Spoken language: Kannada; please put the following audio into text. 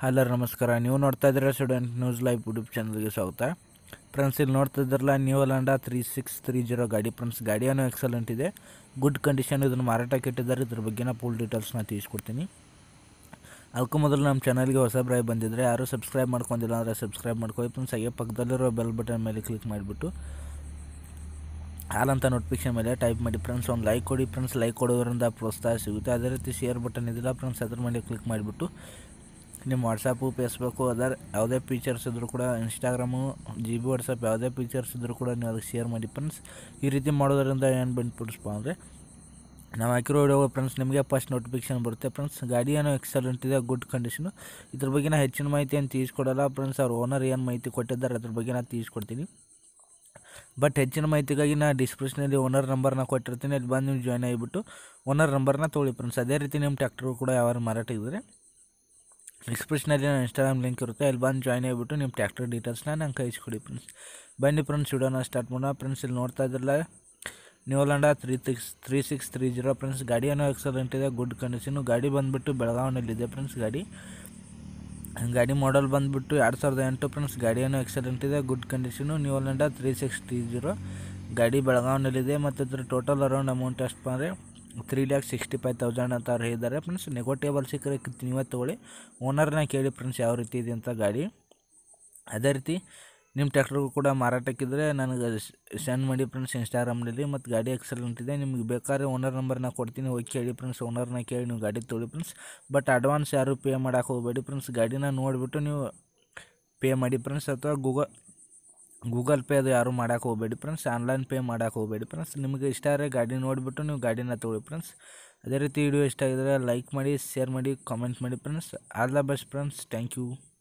ಹಲೋ ನಮಸ್ಕಾರ ನೀವು ನೋಡ್ತಾ ಇದ್ದೀರಾ ಸ್ಟೂಡೆಂಟ್ ನ್ಯೂಸ್ ಲೈವ್ ಯೂಟ್ಯೂಬ್ ಚಾನಲ್ಗೆ ಸ್ವಾಗತ ಫ್ರೆಂಡ್ಸ್ ಇಲ್ಲಿ ನೋಡ್ತಾ ಇದ್ರಲ್ಲ New Holland three six three zero ಗಾಡಿ ಫ್ರೆಂಡ್ಸ್ ಗಾಡಿಯನ್ನು ಎಕ್ಸಲೆಂಟ್ ಇದೆ ಗುಡ್ ಕಂಡೀಷನ್ ಇದನ್ನು ಮಾರಾಟಕ್ಕೆ ಇಟ್ಟಿದ್ದಾರೆ ಇದ್ರ ಬಗ್ಗೆನ ಫುಲ್ ಡೀಟೇಲ್ಸ್ನ ತಿಳಿಸ್ಕೊಡ್ತೀನಿ ಅದಕ್ಕೂ ಮೊದಲು ನಮ್ಮ ಚಾನಲ್ಗೆ ಹೊಸಬ್ರಾಯ್ ಬಂದಿದ್ದರೆ ಯಾರೂ ಸಬ್ಸ್ಕ್ರೈಬ್ ಮಾಡ್ಕೊಂಡಿಲ್ಲ ಅಂದರೆ ಸಬ್ಸ್ಕ್ರೈಬ್ ಮಾಡ್ಕೊಳ್ಳಿ ಫ್ರೆಂಡ್ಸ್ ಹಾಗೆ ಪಕ್ಕದಲ್ಲಿರೋ ಬೆಲ್ ಬಟನ್ ಮೇಲೆ ಕ್ಲಿಕ್ ಮಾಡಿಬಿಟ್ಟು ಹಾಲಂತ ನೋಟಿಫಿಕೇಶನ್ ಮೇಲೆ ಟೈಪ್ ಮಾಡಿ ಫ್ರೆಂಡ್ಸ್ ಒಂದು ಲೈಕ್ ಕೊಡಿ ಫ್ರೆಂಡ್ಸ್ ಲೈಕ್ ಕೊಡೋದ್ರಿಂದ ಪ್ರೋತ್ಸಾಹ ಸಿಗುತ್ತೆ ಅದೇ ರೀತಿ ಶೇರ್ ಬಟನ್ ಇದಿಲ್ಲ ಫ್ರೆಂಡ್ಸ್ ಅದ್ರ ಮೇಲೆ ಕ್ಲಿಕ್ ಮಾಡಿಬಿಟ್ಟು ನಿಮ್ಮ ವಾಟ್ಸಪ್ಪು ಫೇಸ್ಬುಕ್ಕು ಅದರ್ ಯಾವುದೇ ಫೀಚರ್ಸ್ ಇದ್ದರೂ ಕೂಡ ಇನ್ಸ್ಟಾಗ್ರಾಮು ಜಿ ಬಿ ವಾಟ್ಸಪ್ ಯಾವುದೇ ಫೀಚರ್ಸ್ ಇದ್ದರೂ ಕೂಡ ನೀವು ಅದಕ್ಕೆ ಶೇರ್ ಮಾಡಿ ಫ್ರೆಂಡ್ಸ್ ಈ ರೀತಿ ಮಾಡೋದರಿಂದ ಏನು ಬೆನಿಫಿಟ್ಸ್ಪ ಅಂದರೆ ನಾವು ಹಾಕಿರೋ ವಿಡಿಯೋ ಫ್ರೆಂಡ್ಸ್ ನಿಮಗೆ ಫಸ್ಟ್ ನೋಟಿಫಿಕೇಶನ್ ಬರುತ್ತೆ ಫ್ರೆಂಡ್ಸ್ ಗಾಡಿ ಏನೋ ಎಕ್ಸಲೆಂಟ್ ಇದೆ ಗುಡ್ ಕಂಡೀಷನು ಇದ್ರ ಬಗ್ಗೆ ನಾ ಹೆಚ್ಚಿನ ಮಾಹಿತಿ ಏನು ತಿಳಿಸ್ಕೊಡಲ್ಲ ಫ್ರೆಂಡ್ಸ್ ಅವ್ರ ಓನರ್ ಏನು ಮಾಹಿತಿ ಕೊಟ್ಟಿದ್ದಾರೆ ಅದ್ರ ಬಗ್ಗೆ ನಾನು ತಿಳಿಸ್ಕೊಡ್ತೀನಿ ಬಟ್ ಹೆಚ್ಚಿನ ಮಾಹಿತಿಗಾಗಿ ನಾ ಡಿಸ್ಕ್ರಿಪ್ಷನಲ್ಲಿ ಓನರ್ ನಂಬರ್ನ ಕೊಟ್ಟಿರ್ತೀನಿ ಅಲ್ಲಿ ಬಂದು ನೀವು ಜಾಯ್ನ್ ಆಗಿಬಿಟ್ಟು ಓನರ್ ನಂಬರ್ನ ತೊಗೊಳ್ಳಿ ಫ್ರೆಂಡ್ಸ್ ಅದೇ ರೀತಿ ನಿಮ್ಮ ಟ್ಯಾಕ್ಟ್ರು ಕೂಡ ಯಾವ ಮಾರಾಟ ಇದ್ದರೆ ಡಿಸ್ಕ್ರಿಪ್ಷನಲ್ಲಿ ನನ್ನ ಇನ್ಸ್ಟಾಗ್ರಾಮ್ ಲಿಂಕ್ ಇರುತ್ತೆ ಅಲ್ಲಿ ಬಂದು ಜಾಯ್ನ್ ಆಗಿಬಿಟ್ಟು ನಿಮ್ಮ ಟ್ಯಾಕ್ಟರ್ ಡೀಟೇಲ್ಸ್ನ ನಂಗೆ ಕಳಿಸ್ಕೊಡಿ ಫ್ರೆಂಡ್ಸ್ ಬನ್ನಿ ಫ್ರೆಂಡ್ಸ್ ವಿಡಿಯೋನ ಸ್ಟಾರ್ಟ್ ಮಾಡೋಣ ಫ್ರೆಂಡ್ಸ್ ಇಲ್ಲಿ ನೋಡ್ತಾ ಇದ್ರಲ್ಲ New Holland three six three six three zero friends ಗಾಡಿ ಏನೋ ಎಕ್ಸಲೆಂಟ್ ಇದೆ ಗುಡ್ ಕಂಡೀಷನು ಗಾಡಿ ಬಂದುಬಿಟ್ಟು ಬೆಳಗಾವಿನಲ್ಲಿದೆ ಫ್ರೆಂಡ್ಸ್ ಗಾಡಿ ಗಾಡಿ ಮಾಡಲ್ ಬಂದುಬಿಟ್ಟು ಎರಡು ಸಾವಿರದ ಎಂಟು ಫ್ರೆಂಡ್ಸ್ ಗಾಡಿ ಏನೋ ಎಕ್ಸಲೆಂಟ್ ಇದೆ good condition New Holland three six three zero ಗಾಡಿ ಬೆಳಗಾವಿನಲ್ಲಿದೆ ಮತ್ತು ಇದ್ರ ಟೋಟಲ್ ಅರೌಂಡ್ ಅಮೌಂಟ್ ಎಷ್ಟು ಅಂದರೆ three lakh sixty five thousand ಅಂತ ಅವ್ರು ಹೇಳಿದ್ದಾರೆ ಫ್ರೆಂಡ್ಸ್ ನೆಗೋಟಿಯಬಲ್ ಸಿಕ್ಕರೆ ನೀವೇ ತೊಗೊಳ್ಳಿ ಓನರ್ನ ಕೇಳಿ ಫ್ರೆಂಡ್ಸ್ ಯಾವ ರೀತಿ ಇದೆ ಅಂತ ಗಾಡಿ ಅದೇ ರೀತಿ ನಿಮ್ಮ ಟ್ಯಾಕ್ಟ್ರಿಗೂ ಕೂಡ ಮಾರಾಟಕ್ಕಿದ್ರೆ ನನಗೆ ಸೆಂಡ್ ಮಾಡಿ ಫ್ರೆಂಡ್ಸ್ ಇನ್ಸ್ಟಾಗ್ರಾಮ್ನಲ್ಲಿ ಮತ್ತು ಗಾಡಿ ಎಕ್ಸಲೆಂಟ್ ಇದೆ ನಿಮ್ಗೆ ಬೇಕಾದ್ರೆ ಓನರ್ ನಂಬರ್ನ ಕೊಡ್ತೀನಿ ಹೋಗಿ ಕೇಳಿ ಫ್ರೆಂಡ್ಸ್ ಓನರ್ನ ಕೇಳಿ ನೀವು ಗಾಡಿ ತೊಗೊಳ್ಳಿ ಫ್ರೆಂಡ್ಸ್ ಬಟ್ ಅಡ್ವಾನ್ಸ್ ಯಾರು ಪೇ ಮಾಡೋಕೆ ಹೋಗಬೇಡಿ ಫ್ರೆಂಡ್ಸ್ ಗಾಡಿನ ನೋಡಿಬಿಟ್ಟು ನೀವು ಪೇ ಮಾಡಿ ಫ್ರೆಂಡ್ಸ್ ಅಥವಾ ಗೂಗಲ್ ಗೂಗಲ್ ಪೇ ಅದು ಯಾರು ಮಾಡೋಕೆ ಹೋಗಬೇಡಿ ಫ್ರೆಂಡ್ಸ್ ಆನ್ಲೈನ್ ಪೇ ಮಾಡೋಕೆ ಹೋಗಬೇಡಿ ಫ್ರೆಂಡ್ಸ್ ನಿಮಗೆ ಇಷ್ಟ ಆದರೆ ಗಾಡಿ ನೋಡಿಬಿಟ್ಟು ನೀವು ಗಾಡಿನ ತೊಗೊಳ್ಳಿ ಫ್ರೆಂಡ್ಸ್ ಅದೇ ರೀತಿ ವಿಡಿಯೋ ಇಷ್ಟ ಆಗಿದ್ರೆ ಲೈಕ್ ಮಾಡಿ ಶೇರ್ ಮಾಡಿ ಕಾಮೆಂಟ್ ಮಾಡಿ friends all the best friends thank you